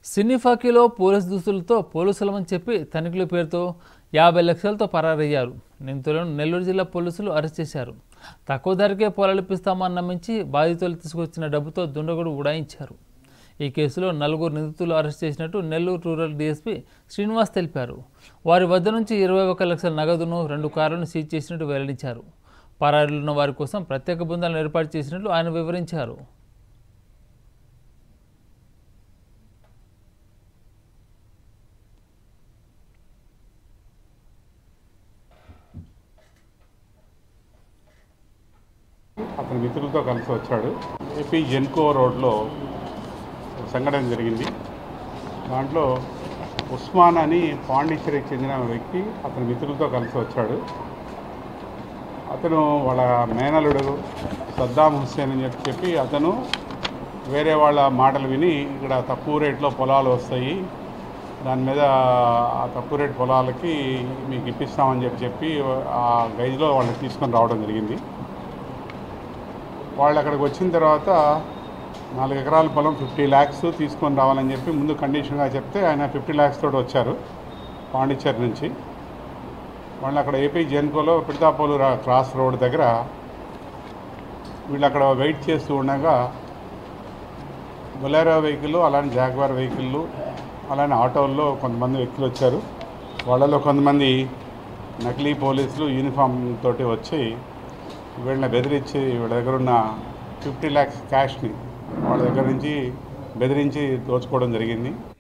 సినిఫాకీలో police దుస్తులతో పోలీసులమని చెప్పి తనిఖీల పేరుతో యాభై లక్షలతో పరారయ్యారు నిందితులను నెల్లూరు జిల్లా పోలీసులు అరెస్ట్ చేశారు తక్కువ ధరకే పొలాలు ఇప్పిస్తామని నమ్మించి బాధితులు తీసుకొచ్చిన డబ్బుతో దుండగుడు ఉడాయించారు ఈ కేసులో నలుగురు నిందితులు అరెస్ట్ చేసినట్టు నెల్లూరు రూరల్ డీఎస్పీ శ్రీనివాస్ తెలిపారు వారి వద్ద నుంచి ఇరవై ఒక లక్షల నగదును రెండు కార్లను సీజ్ చేసినట్టు వెల్లడించారు పరారీలున్న వారి కోసం ప్రత్యేక బృందాలను ఏర్పాటు చేసినట్లు ఆయన వివరించారు అతని మిత్రులతో కలిసి వచ్చాడు ఏపీ జెన్కో రోడ్లో ఒక సంఘటన జరిగింది దాంట్లో ఉస్మాన్ అని పాండిచ్చేరికి చెందిన వ్యక్తి అతని మిత్రులతో కలిసి వచ్చాడు అతను వాళ్ళ మేనలుడు సద్దాం హుస్సేన్ అని చెప్పి చెప్పి అతను వేరే వాళ్ళ మాటలు విని ఇక్కడ తక్కువ రేట్లో పొలాలు వస్తాయి దాని మీద ఆ తక్కువ రేట్ పొలాలకి మీకు ఇప్పిస్తామని చెప్పి చెప్పి ఆ గైజ్లో వాళ్ళని తీసుకొని రావడం జరిగింది వాళ్ళు అక్కడికి వచ్చిన తర్వాత నాలుగు ఎకరాల పొలం ఫిఫ్టీ ల్యాక్స్ తీసుకొని రావాలని చెప్పి ముందు కండిషన్గా చెప్తే ఆయన ఫిఫ్టీ ల్యాక్స్ తోటి వచ్చారు పాండిచ్చేరి నుంచి వాళ్ళు అక్కడ ఏపీ జెన్కోలో పిడతాపోలు రా- క్రాస్ రోడ్ దగ్గర వీళ్ళు అక్కడ వెయిట్ చేస్తూ ఉండగా బొలేరో వెహికల్ అలానే జాగ్వార్ వెహికల్ అలానే ఆటోల్లో కొంతమంది వ్యక్తులు వచ్చారు వాళ్ళలో కొంతమంది నకిలీ పోలీసులు యూనిఫామ్ తోటి వచ్చి వీళ్ళని బెదిరించి వీళ్ళ దగ్గర ఉన్న ఫిఫ్టీ ల్యాక్స్ క్యాష్ని వాళ్ళ దగ్గర నుంచి బెదిరించి దోచుకోవడం జరిగింది